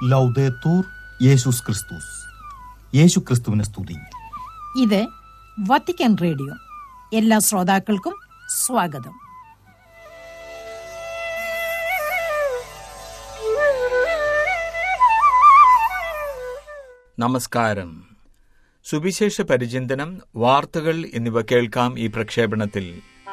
ലൗദേത്തൂർ യേശുസ് ക്രിസ്തുസ് യേശു ക്രിസ്തുവിനെ സ്തുതി ഇത് വത്തിക്കാൻ റേഡിയോ എല്ലാ ശ്രോതാക്കൾക്കും സ്വാഗതം നമസ്കാരം സുവിശേഷ പരിചിന്തനം വാർത്തകൾ എന്നിവ കേൾക്കാം ഈ പ്രക്ഷേപണത്തിൽ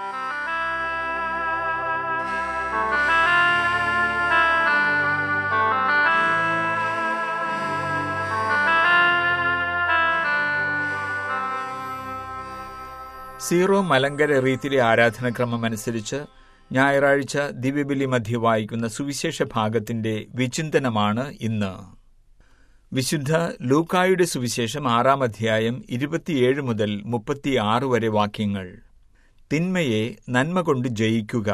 സീറോ മലങ്കര റീത്തിലെ ആരാധനക്രമം അനുസരിച്ച് ഞായറാഴ്ച ദിവ്യബലി മധ്യ വായിക്കുന്ന സുവിശേഷ ഭാഗത്തിന്റെ വിചിന്തനമാണ് ഇന്ന് വിശുദ്ധ ലൂക്കായുടെ സുവിശേഷം ആറാം അധ്യായം ഇരുപത്തിയേഴ് മുതൽ മുപ്പത്തിയാറ് വരെ വാക്യങ്ങൾ തിന്മയെ നന്മ കൊണ്ട് ജയിക്കുക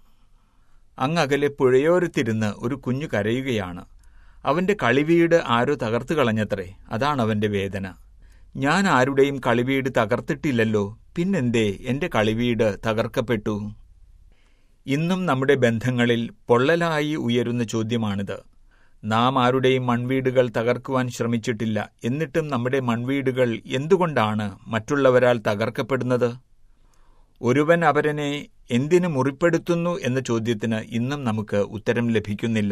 അങ്ങകലെ പുഴയോരത്തിരുന്ന് ഒരു കുഞ്ഞു കരയുകയാണ് അവന്റെ കളിവീട് ആരോ തകർത്തു കളഞ്ഞത്രേ അതാണ് അവന്റെ വേദന ഞാൻ ആരുടെയും കളിവീട് തകർത്തിട്ടില്ലല്ലോ പിന്നെന്തേ എന്റെ കളിവീട് തകർക്കപ്പെട്ടു ഇന്നും നമ്മുടെ ബന്ധങ്ങളിൽ പൊള്ളലായി ഉയരുന്ന ചോദ്യമാണിത് നാം ആരുടെയും മൺവീടുകൾ തകർക്കുവാൻ ശ്രമിച്ചിട്ടില്ല എന്നിട്ടും നമ്മുടെ മൺവീടുകൾ എന്തുകൊണ്ടാണ് മറ്റുള്ളവരാൽ തകർക്കപ്പെടുന്നത് ഒരുവൻ അവരനെ എന്തിനു മുറിപ്പെടുത്തുന്നു എന്ന ചോദ്യത്തിന് ഇന്നും നമുക്ക് ഉത്തരം ലഭിക്കുന്നില്ല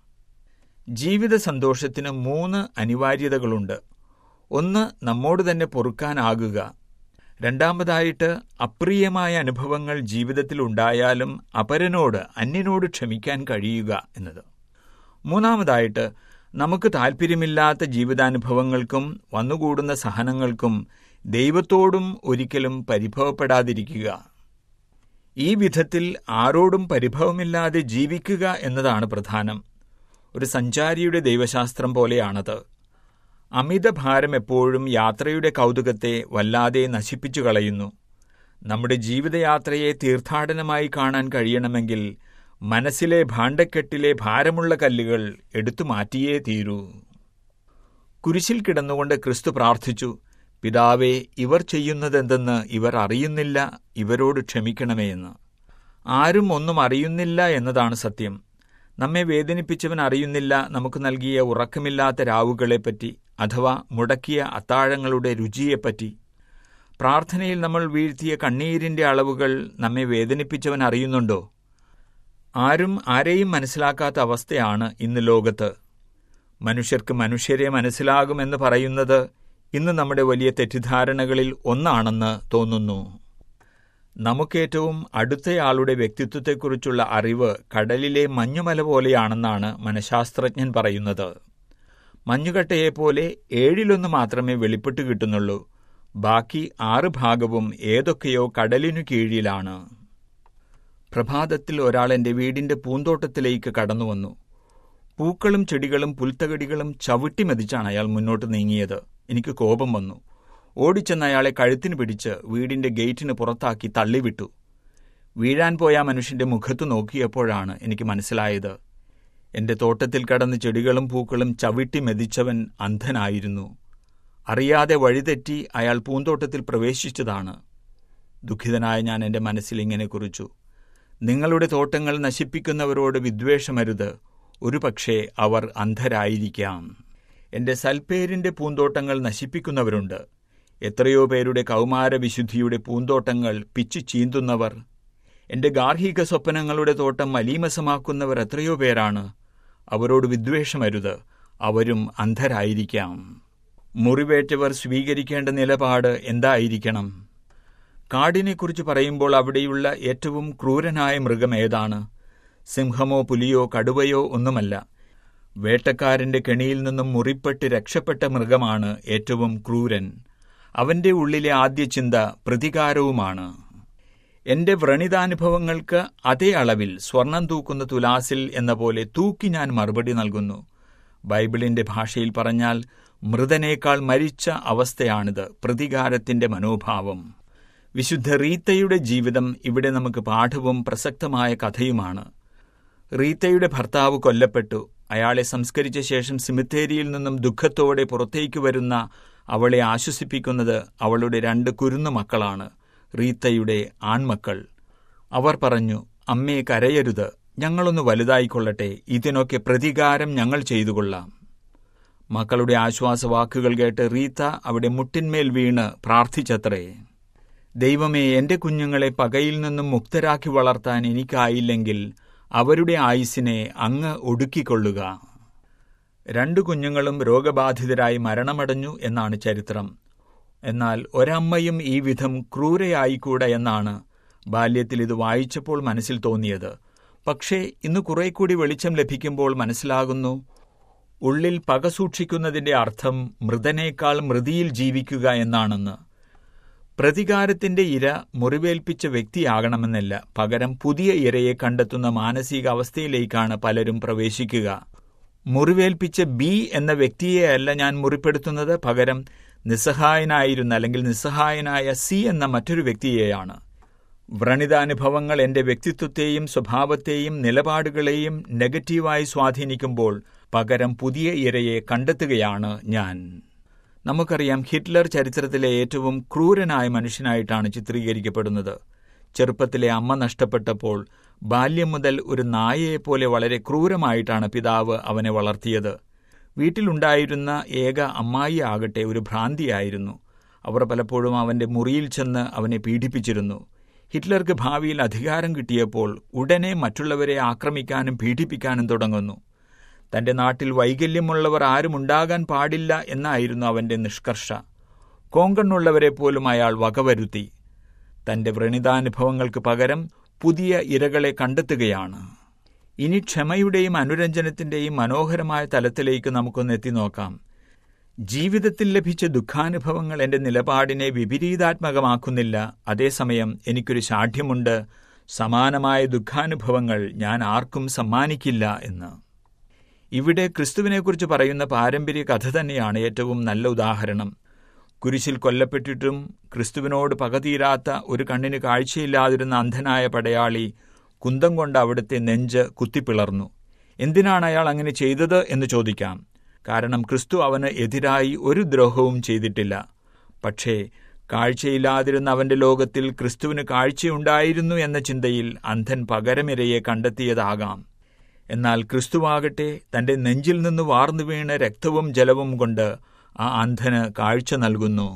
ജീവിത സന്തോഷത്തിന് മൂന്ന് അനിവാര്യതകളുണ്ട് ഒന്ന് നമ്മോട് തന്നെ പൊറുക്കാനാകുക രണ്ടാമതായിട്ട് അപ്രിയമായ അനുഭവങ്ങൾ ജീവിതത്തിൽ ഉണ്ടായാലും അപരനോട് അന്യനോട് ക്ഷമിക്കാൻ കഴിയുക എന്നത് മൂന്നാമതായിട്ട് നമുക്ക് താൽപ്പര്യമില്ലാത്ത ജീവിതാനുഭവങ്ങൾക്കും വന്നുകൂടുന്ന സഹനങ്ങൾക്കും ദൈവത്തോടും ഒരിക്കലും പരിഭവപ്പെടാതിരിക്കുക ഈ വിധത്തിൽ ആരോടും പരിഭവമില്ലാതെ ജീവിക്കുക എന്നതാണ് പ്രധാനം ഒരു സഞ്ചാരിയുടെ ദൈവശാസ്ത്രം പോലെയാണത് അമിതഭാരം എപ്പോഴും യാത്രയുടെ കൗതുകത്തെ വല്ലാതെ നശിപ്പിച്ചു കളയുന്നു നമ്മുടെ ജീവിതയാത്രയെ തീർത്ഥാടനമായി കാണാൻ കഴിയണമെങ്കിൽ മനസ്സിലെ ഭാണ്ഡക്കെട്ടിലെ ഭാരമുള്ള കല്ലുകൾ എടുത്തു മാറ്റിയേ തീരൂ കുരിശിൽ കിടന്നുകൊണ്ട് ക്രിസ്തു പ്രാർത്ഥിച്ചു പിതാവേ ഇവർ ചെയ്യുന്നതെന്തെന്ന് ഇവർ അറിയുന്നില്ല ഇവരോട് ക്ഷമിക്കണമേ എന്ന് ആരും ഒന്നും അറിയുന്നില്ല എന്നതാണ് സത്യം നമ്മെ വേദനിപ്പിച്ചവൻ അറിയുന്നില്ല നമുക്ക് നൽകിയ ഉറക്കമില്ലാത്ത രാവുകളെപ്പറ്റി അഥവാ മുടക്കിയ അത്താഴങ്ങളുടെ രുചിയെപ്പറ്റി പ്രാർത്ഥനയിൽ നമ്മൾ വീഴ്ത്തിയ കണ്ണീരിന്റെ അളവുകൾ നമ്മെ വേദനിപ്പിച്ചവൻ അറിയുന്നുണ്ടോ ആരും ആരെയും മനസ്സിലാക്കാത്ത അവസ്ഥയാണ് ഇന്ന് ലോകത്ത് മനുഷ്യർക്ക് മനുഷ്യരെ മനസ്സിലാകുമെന്ന് പറയുന്നത് ഇന്ന് നമ്മുടെ വലിയ തെറ്റിദ്ധാരണകളിൽ ഒന്നാണെന്ന് തോന്നുന്നു നമുക്കേറ്റവും അടുത്തയാളുടെ വ്യക്തിത്വത്തെക്കുറിച്ചുള്ള അറിവ് കടലിലെ മഞ്ഞുമല പോലെയാണെന്നാണ് മനഃശാസ്ത്രജ്ഞൻ പറയുന്നത് മഞ്ഞുകട്ടയെപ്പോലെ ഏഴിലൊന്ന് മാത്രമേ വെളിപ്പെട്ട് കിട്ടുന്നുള്ളൂ ബാക്കി ആറ് ഭാഗവും ഏതൊക്കെയോ കടലിനു കീഴിലാണ് പ്രഭാതത്തിൽ ഒരാൾ എൻ്റെ വീടിന്റെ പൂന്തോട്ടത്തിലേക്ക് കടന്നു വന്നു പൂക്കളും ചെടികളും പുൽത്തകടികളും ചവിട്ടി മതിച്ചാണ് അയാൾ മുന്നോട്ട് നീങ്ങിയത് എനിക്ക് കോപം വന്നു ഓടിച്ചെന്ന് അയാളെ കഴുത്തിന് പിടിച്ച് വീടിന്റെ ഗേറ്റിന് പുറത്താക്കി തള്ളിവിട്ടു വീഴാൻ പോയ ആ മനുഷ്യന്റെ മുഖത്ത് നോക്കിയപ്പോഴാണ് എനിക്ക് മനസ്സിലായത് എന്റെ തോട്ടത്തിൽ കടന്ന് ചെടികളും പൂക്കളും ചവിട്ടി മെതിച്ചവൻ അന്ധനായിരുന്നു അറിയാതെ വഴിതെറ്റി അയാൾ പൂന്തോട്ടത്തിൽ പ്രവേശിച്ചതാണ് ദുഃഖിതനായ ഞാൻ എൻ്റെ മനസ്സിൽ ഇങ്ങനെ കുറിച്ചു നിങ്ങളുടെ തോട്ടങ്ങൾ നശിപ്പിക്കുന്നവരോട് വിദ്വേഷമരുത് ഒരുപക്ഷെ അവർ അന്ധരായിരിക്കാം എന്റെ സൽപ്പേരിന്റെ പൂന്തോട്ടങ്ങൾ നശിപ്പിക്കുന്നവരുണ്ട് എത്രയോ പേരുടെ കൗമാര വിശുദ്ധിയുടെ പൂന്തോട്ടങ്ങൾ പിച്ചു ചീന്തുന്നവർ എന്റെ ഗാർഹിക സ്വപ്നങ്ങളുടെ തോട്ടം മലീമസമാക്കുന്നവർ എത്രയോ പേരാണ് അവരോട് വിദ്വേഷമരുത് അവരും അന്ധരായിരിക്കാം മുറിവേറ്റവർ സ്വീകരിക്കേണ്ട നിലപാട് എന്തായിരിക്കണം കാടിനെക്കുറിച്ച് പറയുമ്പോൾ അവിടെയുള്ള ഏറ്റവും ക്രൂരനായ മൃഗം ഏതാണ് സിംഹമോ പുലിയോ കടുവയോ ഒന്നുമല്ല വേട്ടക്കാരന്റെ കെണിയിൽ നിന്നും മുറിപ്പെട്ട് രക്ഷപ്പെട്ട മൃഗമാണ് ഏറ്റവും ക്രൂരൻ അവന്റെ ഉള്ളിലെ ആദ്യ ചിന്ത പ്രതികാരവുമാണ് എന്റെ വ്രണിതാനുഭവങ്ങൾക്ക് അതേ അളവിൽ സ്വർണം തൂക്കുന്ന തുലാസിൽ എന്ന പോലെ തൂക്കി ഞാൻ മറുപടി നൽകുന്നു ബൈബിളിന്റെ ഭാഷയിൽ പറഞ്ഞാൽ മൃതനേക്കാൾ മരിച്ച അവസ്ഥയാണിത് പ്രതികാരത്തിന്റെ മനോഭാവം വിശുദ്ധ റീത്തയുടെ ജീവിതം ഇവിടെ നമുക്ക് പാഠവും പ്രസക്തമായ കഥയുമാണ് റീത്തയുടെ ഭർത്താവ് കൊല്ലപ്പെട്ടു അയാളെ സംസ്കരിച്ച ശേഷം സിമിത്തേരിയിൽ നിന്നും ദുഃഖത്തോടെ പുറത്തേക്ക് വരുന്ന അവളെ ആശ്വസിപ്പിക്കുന്നത് അവളുടെ രണ്ട് കുരുന്നു മക്കളാണ് റീത്തയുടെ ആൺമക്കൾ അവർ പറഞ്ഞു അമ്മയെ കരയരുത് ഞങ്ങളൊന്ന് വലുതായിക്കൊള്ളട്ടെ ഇതിനൊക്കെ പ്രതികാരം ഞങ്ങൾ ചെയ്തുകൊള്ളാം മക്കളുടെ ആശ്വാസവാക്കുകൾ കേട്ട് റീത്ത അവിടെ മുട്ടിന്മേൽ വീണ് പ്രാർത്ഥിച്ചത്രേ ദൈവമേ എന്റെ കുഞ്ഞുങ്ങളെ പകയിൽ നിന്നും മുക്തരാക്കി വളർത്താൻ എനിക്കായില്ലെങ്കിൽ അവരുടെ ആയുസ്സിനെ അങ്ങ് ഒടുക്കിക്കൊള്ളുക രണ്ടു കുഞ്ഞുങ്ങളും രോഗബാധിതരായി മരണമടഞ്ഞു എന്നാണ് ചരിത്രം എന്നാൽ ഒരമ്മയും ഈ വിധം ക്രൂരയായിക്കൂട എന്നാണ് ബാല്യത്തിൽ ഇത് വായിച്ചപ്പോൾ മനസ്സിൽ തോന്നിയത് പക്ഷേ ഇന്ന് കുറെ കൂടി വെളിച്ചം ലഭിക്കുമ്പോൾ മനസ്സിലാകുന്നു ഉള്ളിൽ പക സൂക്ഷിക്കുന്നതിന്റെ അർത്ഥം മൃതനേക്കാൾ മൃതിയിൽ ജീവിക്കുക എന്നാണെന്ന് പ്രതികാരത്തിന്റെ ഇര മുറിവേൽപ്പിച്ച വ്യക്തിയാകണമെന്നല്ല പകരം പുതിയ ഇരയെ കണ്ടെത്തുന്ന മാനസികാവസ്ഥയിലേക്കാണ് പലരും പ്രവേശിക്കുക മുറിവേൽപ്പിച്ച ബി എന്ന വ്യക്തിയെയല്ല ഞാൻ മുറിപ്പെടുത്തുന്നത് പകരം നിസ്സഹായനായിരുന്ന അല്ലെങ്കിൽ നിസ്സഹായനായ സി എന്ന മറ്റൊരു വ്യക്തിയെയാണ് വ്രണിതാനുഭവങ്ങൾ എന്റെ വ്യക്തിത്വത്തെയും സ്വഭാവത്തെയും നിലപാടുകളെയും നെഗറ്റീവായി സ്വാധീനിക്കുമ്പോൾ പകരം പുതിയ ഇരയെ കണ്ടെത്തുകയാണ് ഞാൻ നമുക്കറിയാം ഹിറ്റ്ലർ ചരിത്രത്തിലെ ഏറ്റവും ക്രൂരനായ മനുഷ്യനായിട്ടാണ് ചിത്രീകരിക്കപ്പെടുന്നത് ചെറുപ്പത്തിലെ അമ്മ നഷ്ടപ്പെട്ടപ്പോൾ ബാല്യം മുതൽ ഒരു നായയെപ്പോലെ വളരെ ക്രൂരമായിട്ടാണ് പിതാവ് അവനെ വളർത്തിയത് വീട്ടിലുണ്ടായിരുന്ന ഏക അമ്മായി ആകട്ടെ ഒരു ഭ്രാന്തിയായിരുന്നു അവർ പലപ്പോഴും അവന്റെ മുറിയിൽ ചെന്ന് അവനെ പീഡിപ്പിച്ചിരുന്നു ഹിറ്റ്ലർക്ക് ഭാവിയിൽ അധികാരം കിട്ടിയപ്പോൾ ഉടനെ മറ്റുള്ളവരെ ആക്രമിക്കാനും പീഡിപ്പിക്കാനും തുടങ്ങുന്നു തന്റെ നാട്ടിൽ വൈകല്യമുള്ളവർ ആരും ഉണ്ടാകാൻ പാടില്ല എന്നായിരുന്നു അവന്റെ നിഷ്കർഷ കോങ്കണ്ണുള്ളവരെ പോലും അയാൾ വകവരുത്തി തന്റെ വ്രണിതാനുഭവങ്ങൾക്ക് പകരം പുതിയ ഇരകളെ കണ്ടെത്തുകയാണ് ഇനി ക്ഷമയുടെയും അനുരഞ്ജനത്തിന്റെയും മനോഹരമായ തലത്തിലേക്ക് നമുക്കൊന്ന് എത്തി നോക്കാം ജീവിതത്തിൽ ലഭിച്ച ദുഃഖാനുഭവങ്ങൾ എന്റെ നിലപാടിനെ വിപരീതാത്മകമാക്കുന്നില്ല അതേസമയം എനിക്കൊരു ശാഠ്യമുണ്ട് സമാനമായ ദുഃഖാനുഭവങ്ങൾ ഞാൻ ആർക്കും സമ്മാനിക്കില്ല എന്ന് ഇവിടെ ക്രിസ്തുവിനെക്കുറിച്ച് പറയുന്ന പാരമ്പര്യ കഥ തന്നെയാണ് ഏറ്റവും നല്ല ഉദാഹരണം കുരിശിൽ കൊല്ലപ്പെട്ടിട്ടും ക്രിസ്തുവിനോട് പകതീരാത്ത ഒരു കണ്ണിന് കാഴ്ചയില്ലാതിരുന്ന അന്ധനായ പടയാളി കുന്തം കൊണ്ട് അവിടുത്തെ നെഞ്ച് കുത്തിപ്പിളർന്നു എന്തിനാണ് അയാൾ അങ്ങനെ ചെയ്തത് എന്ന് ചോദിക്കാം കാരണം ക്രിസ്തു അവന് എതിരായി ഒരു ദ്രോഹവും ചെയ്തിട്ടില്ല പക്ഷേ കാഴ്ചയില്ലാതിരുന്ന അവന്റെ ലോകത്തിൽ ക്രിസ്തുവിന് കാഴ്ചയുണ്ടായിരുന്നു എന്ന ചിന്തയിൽ അന്ധൻ പകരമിരയെ കണ്ടെത്തിയതാകാം എന്നാൽ ക്രിസ്തുവാകട്ടെ തന്റെ നെഞ്ചിൽ നിന്ന് വാർന്നു വീണ രക്തവും ജലവും കൊണ്ട് ആ അന്ധന് കാഴ്ച നൽകുന്നു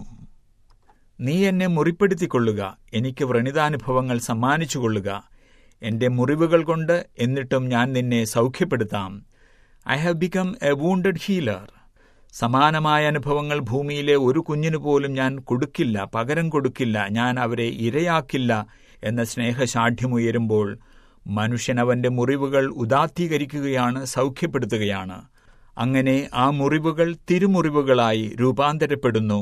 നീ എന്നെ മുറിപ്പെടുത്തിക്കൊള്ളുക എനിക്ക് വ്രണിതാനുഭവങ്ങൾ സമ്മാനിച്ചുകൊള്ളുക എന്റെ മുറിവുകൾ കൊണ്ട് എന്നിട്ടും ഞാൻ നിന്നെ സൗഖ്യപ്പെടുത്താം I have become a wounded healer സമാനമായ അനുഭവങ്ങൾ ഭൂമിയിലെ ഒരു കുഞ്ഞിനു പോലും ഞാൻ കൊടുക്കില്ല പകരം കൊടുക്കില്ല ഞാൻ അവരെ ഇരയാക്കില്ല എന്ന സ്നേഹശാഠ്യമുയരുമ്പോൾ മനുഷ്യൻ അവന്റെ മുറിവുകൾ ഉദാത്തീകരിക്കുകയാണ് സൗഖ്യപ്പെടുത്തുകയാണ് അങ്ങനെ ആ മുറിവുകൾ തിരുമുറിവുകളായി രൂപാന്തരപ്പെടുന്നു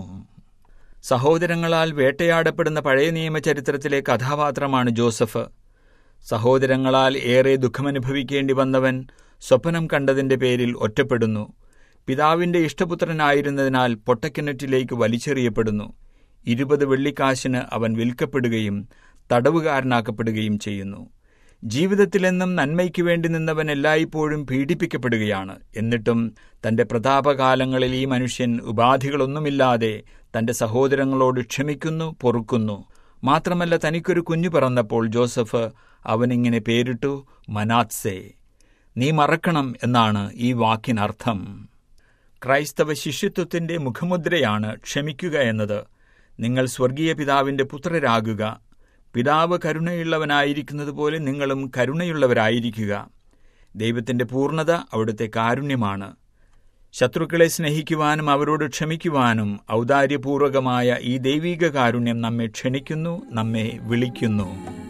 സഹോദരങ്ങളാൽ വേട്ടയാടപ്പെടുന്ന പഴയ നിയമ ചരിത്രത്തിലെ കഥാപാത്രമാണ് ജോസഫ് സഹോദരങ്ങളാൽ ഏറെ ദുഃഖമനുഭവിക്കേണ്ടി വന്നവൻ സ്വപ്നം കണ്ടതിന്റെ പേരിൽ ഒറ്റപ്പെടുന്നു പിതാവിന്റെ ഇഷ്ടപുത്രനായിരുന്നതിനാൽ പൊട്ടക്കിണറ്റിലേക്ക് വലിച്ചെറിയപ്പെടുന്നു ഇരുപത് വെള്ളിക്കാശിന് അവൻ വിൽക്കപ്പെടുകയും തടവുകാരനാക്കപ്പെടുകയും ചെയ്യുന്നു ജീവിതത്തിലെന്നും നന്മയ്ക്ക് വേണ്ടി നിന്നവൻ എല്ലായ്പ്പോഴും പീഡിപ്പിക്കപ്പെടുകയാണ് എന്നിട്ടും തന്റെ പ്രതാപകാലങ്ങളിൽ ഈ മനുഷ്യൻ ഉപാധികളൊന്നുമില്ലാതെ തന്റെ സഹോദരങ്ങളോട് ക്ഷമിക്കുന്നു പൊറുക്കുന്നു മാത്രമല്ല തനിക്കൊരു കുഞ്ഞു പിറന്നപ്പോൾ ജോസഫ് അവനിങ്ങനെ പേരിട്ടു മനാത്സേ നീ മറക്കണം എന്നാണ് ഈ വാക്കിനർത്ഥം ക്രൈസ്തവ ശിഷ്യത്വത്തിന്റെ മുഖമുദ്രയാണ് ക്ഷമിക്കുക എന്നത് നിങ്ങൾ സ്വർഗീയ പിതാവിന്റെ പുത്രരാകുക പിതാവ് കരുണയുള്ളവനായിരിക്കുന്നതുപോലെ നിങ്ങളും കരുണയുള്ളവരായിരിക്കുക ദൈവത്തിന്റെ പൂർണ്ണത അവിടുത്തെ കാരുണ്യമാണ് ശത്രുക്കളെ സ്നേഹിക്കുവാനും അവരോട് ക്ഷമിക്കുവാനും ഔദാര്യപൂർവകമായ ഈ ദൈവിക കാരുണ്യം നമ്മെ ക്ഷണിക്കുന്നു നമ്മെ വിളിക്കുന്നു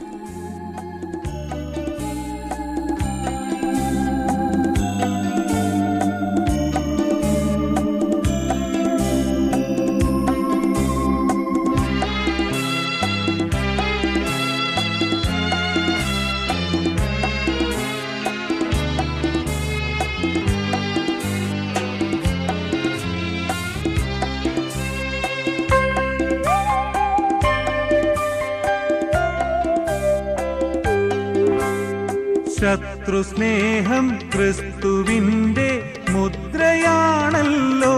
ശത്രുസ്നേഹം ക്രിസ്തുവിന്റെ മുദ്രയാണല്ലോ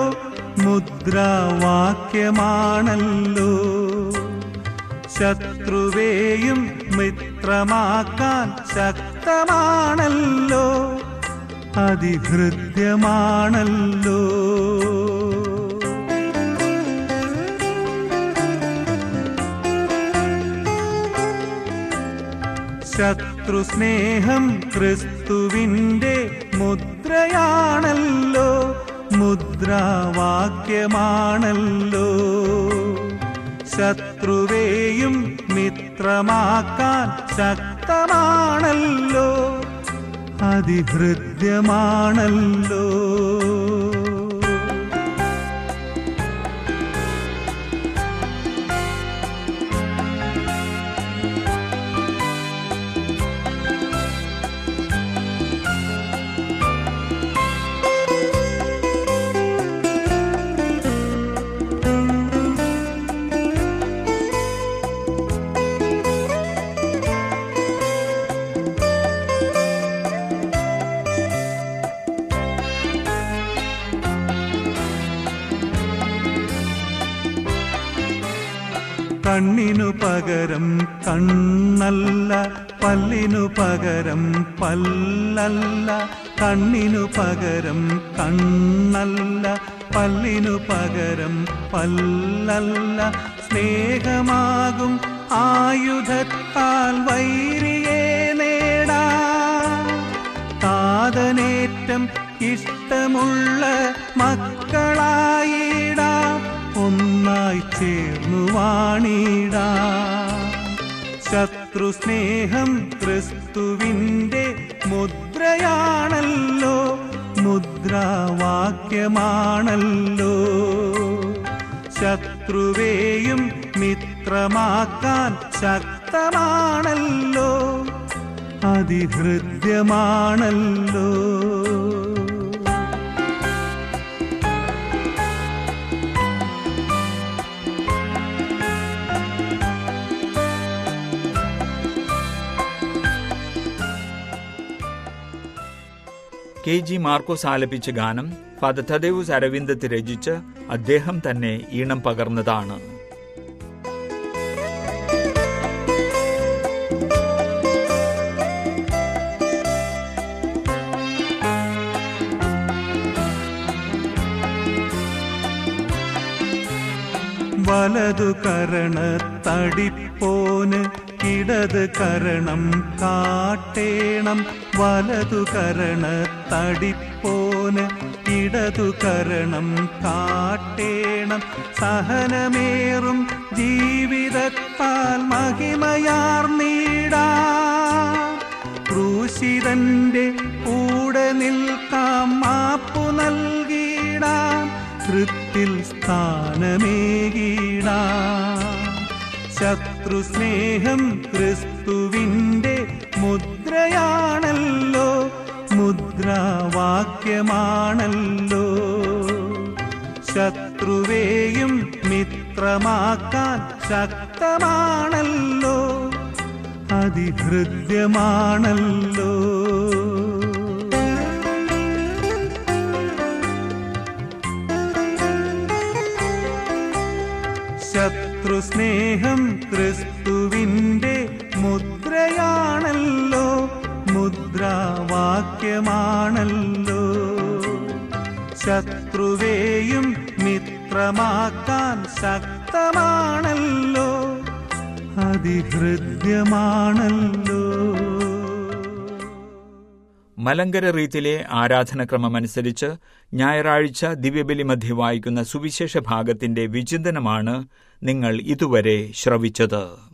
മുദ്രാവാക്യമാണല്ലോ ശത്രുവേയും മിത്രമാക്കാൻ ശക്തമാണല്ലോ അതിഹൃദ്യമാണല്ലോ ശത്രുസ്നേഹം ക്രിസ്തുവിന്റെ മുദ്രയാണല്ലോ മുദ്രാവാക്യമാണല്ലോ ശത്രുവേയും മിത്രമാക്കാൻ ശക്തമാണല്ലോ അതിഹൃദ്യമാണല്ലോ കണ്ണിനു പകരം കണ്ണല്ല പല്ലിനു പകരം പല്ലല്ല കണ്ണിനു പകരം കണ്ണല്ല പല്ലിനു പകരം പല്ലല്ല സ്നേഹമാകും ആയുധത്താൽ വൈരിയെ നേടാ താതനേറ്റം ഇഷ്ടമുള്ള മക്കളായിടാം ഒന്നായി ചേർന്നു വാണിടാ ശത്രു സ്നേഹം ക്രിസ്തുവിന്റെ മുദ്രയാണല്ലോ മുദ്രാവാക്യമാണല്ലോ ശത്രുവേയും മിത്രമാക്കാൻ ശക്തമാണല്ലോ അതിഹൃദ്യമാണല്ലോ കെ ജി മാർക്കോസ് ആലപിച്ച ഗാനം ഫാദർ തദേവുസ് അരവിന്ദത്ത് രചിച്ച് അദ്ദേഹം തന്നെ ഈണം പകർന്നതാണ് വലതു കരണ തടിപ്പോന് ഇടത് കരണം കാട്ടേണം വലതു കരണ തടിപ്പോന് ഇടതു കരണം കാട്ടേണം സഹനമേറും ജീവിതത്താൽ മഹിമയാർന്നീടാ ക്രൂശിതന്റെ കൂടെ നിൽക്കാം മാപ്പു നൽകിയിടാം കൃത്തിൽ സ്ഥാനമേകിടാം ശത്രു സ്നേഹം ക്രിസ്തുവിന്റെ മുദ്രയാണല്ലോ മുദ്രാവാക്യമാണല്ലോ ശത്രുവേയും മിത്രമാക്കാൻ ശക്തമാണല്ലോ അതിഹൃദ്യമാണല്ലോ ശത്രു സ്നേഹം ക്രിസ്തുവിന്റെ മുദ്രയാണല്ലോ മുദ്രാവാക്യമാണല്ലോ ശത്രുവേയും മിത്രമാക്കാൻ ശക്തമാണല്ലോ അതിഹൃദ്യമാണല്ലോ മലങ്കര റീത്തിലെ ആരാധനക്രമമനുസരിച്ച് ഞായറാഴ്ച ദിവ്യബലി മധ്യ വായിക്കുന്ന സുവിശേഷ ഭാഗത്തിന്റെ വിചിന്തനമാണ് നിങ്ങൾ ഇതുവരെ ശ്രവിച്ചത്